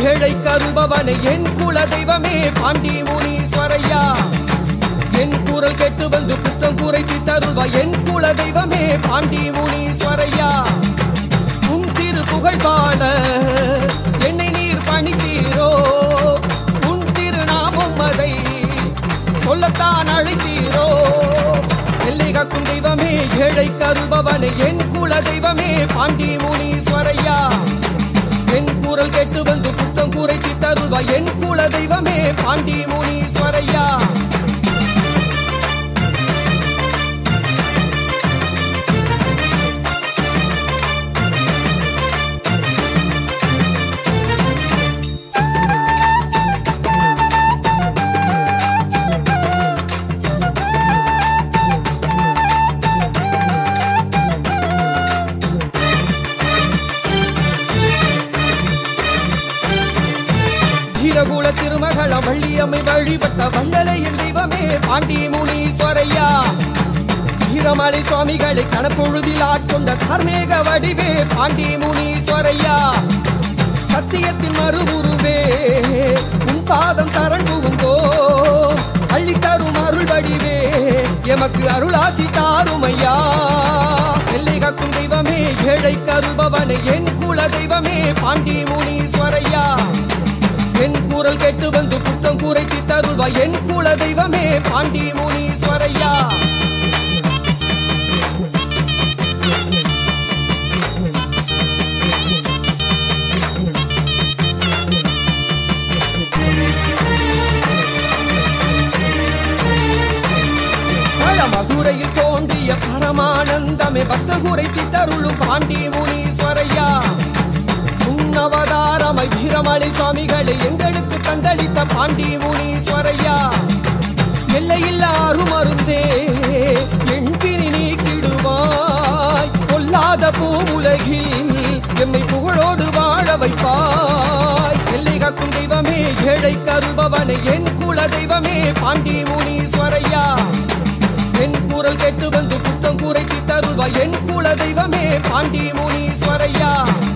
ஏழை கருபவனை என் குல தெய்வமே பாண்டி முனீஸ்வரையா என் குரல் கெட்டு வந்து குற்றம் குறைத்து தருவாய் என் குல தெய்வமே பாண்டி முனீஸ்வரையா உன் திரு புகழ் பாட என்னை நீர் பணித்தீரோ உன் திருநாமம் அதை சொல்லத்தான் அழைத்தீரோ எல்லை காக்கும் தெய்வமே ஏழை கருபவனை என் குல தெய்வமே பாண்டி முனீஸ்வரையா என் குரல் கெட்டு வந்து குற்றம் குறைத்து தருவாய் என் குல தெய்வமே பாண்டி முனீஸ்வரையா வீரகுல திருமகள வள்ளியம்மை வழிபட்ட வண்டலையின் தெய்வமே பாண்டி முனீஸ்வரையா வீரமலை சுவாமிகளை கணப்பொழுதில் ஆட்கொண்ட கர்மேக வடிவே பாண்டி முனீஸ்வரையா சத்தியத்தின் மறுவுருவே உன் பாதம் சரண் புகுந்தோ அள்ளி தரும் அருள் வடிவே எமக்கு அருளாசி தாருமையா எல்லை காக்கும் தெய்வமே ஏழை கருபவனை என் குல தெய்வமே பாண்டி முனீஸ்வரையா என் குரல் கெட்டு வந்து குற்றம் குறைத்து தருவாய் என் குல தெய்வமே பாண்டி முனீஸ்வரையா மதுரையில் தோன்றிய பரமானந்தமே பக்த குறைத்து தருளும் பாண்டி முனீஸ்வரையா முன்னவதாரமை வீரமலை சுவாமிகளை எங்களுக்கு தந்தளித்த பாண்டி முனீஸ்வரையா எல்லையில்ல அருமருந்தே என் பிணி நீக்கிடுவாய் கொல்லாத பூவுலகில் எம்மை புகழோடு வாழ வைப்பாய் எல்லை காக்கும் தெய்வமே ஏழை கருபவனை என் குல தெய்வமே பாண்டி முனீஸ்வரையா என் குரல் கெட்டு வந்து குற்றம் குறைத்து தருவாய் என் குல தெய்வமே பாண்டி முனீஸ்வரையா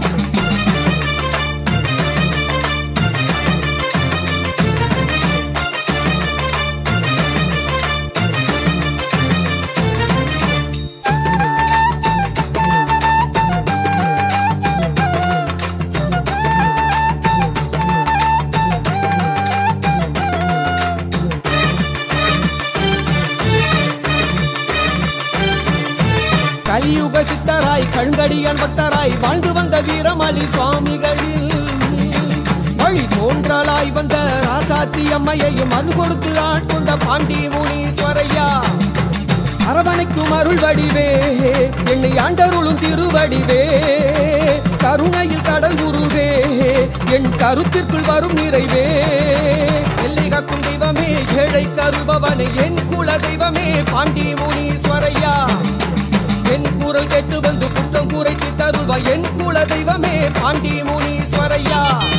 கலியுக சித்தராய் கண்கடியன் பக்தராய் வாழ்ந்து வந்த வீரமலி சுவாமிகளில் வழி தோன்றலாய் வந்த ராசாத்தி அம்மையையும் மறு கொடுத்து ஆட்கொண்ட பாண்டி முனீஸ்வரையா அரவணைக்கும் அருள் வடிவே என்னை ஆண்டருளும் திருவடிவே கருணையில் கடல் உருவே என் கருத்திற்குள் வரும் நிறைவே எல்லை காக்கும் தெய்வமே ஏழை கருபவனை என் குல தெய்வமே பாண்டி முனீஸ்வரையா என் குரல் கெட்டு வந்து குற்றம் குறைத்து தருவாய் என் குல தெய்வமே பாண்டி முனீஸ்வரையா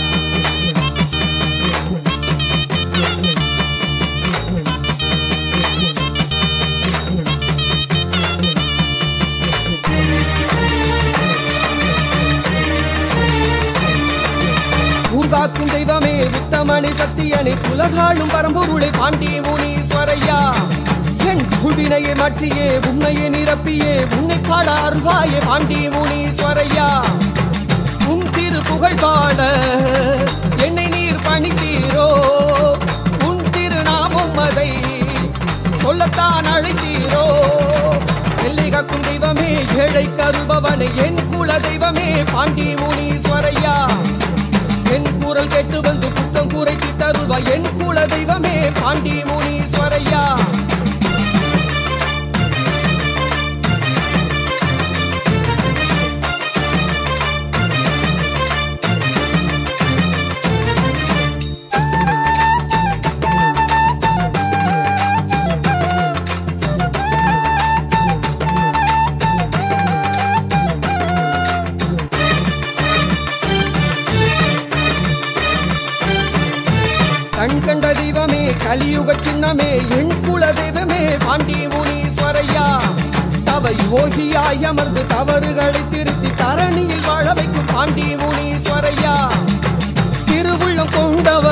ஊர்காக்கும் தெய்வமே உத்தமணி சத்தியனை புலகாளும் பரம்பொருளை பாண்டி முனீஸ்வரையா என் குவினையை மாற்றியே உன்னையே நிரப்பியே உன்னை பாட அருவாயே பாண்டி முனீஸ்வரையா உன் திரு புகழ் பாட என்னை நீர் பணித்தீரோ உன் திருநாமம் அதை சொல்லத்தான் அழைத்தீரோ எல்லை காக்கும் தெய்வமே ஏழை கருபவனை என் குல தெய்வமே பாண்டி முனீஸ்வரையா என் குரல் கெட்டு வந்து குற்றம் குறைத்து தருவாய் என் குல தெய்வமே பாண்டி முனீஸ்வரையா கண் கண்ட தெய்வமே கலியுக சின்னமே என் குல தெய்வமே பாண்டி முனீஸ்வரையா தவ யோகியாய் அமர்ந்து தவறுகளை திருத்தி தரணியில் வாழ வைக்கும் பாண்டி முனீஸ்வரையா திருவுருவ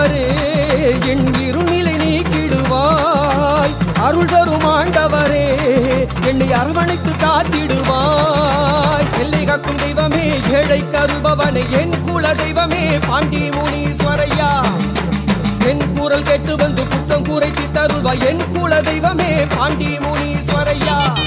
ஆண்டவரே என் இருநிலை நீக்கிடுவாய் அருள் தரும் ஆண்டவரே என்னை அரவணைத்து காத்திடுவாய் எல்லை காக்கும் தெய்வமே ஏழை கருபவனே என் குல தெய்வமே பாண்டி முனீஸ்வரையா என் கூறல் கேட்டு வந்து குற்றம் கூரைத்து தருவாய் என் குல தெய்வமே பாண்டி முனீஸ்வரையா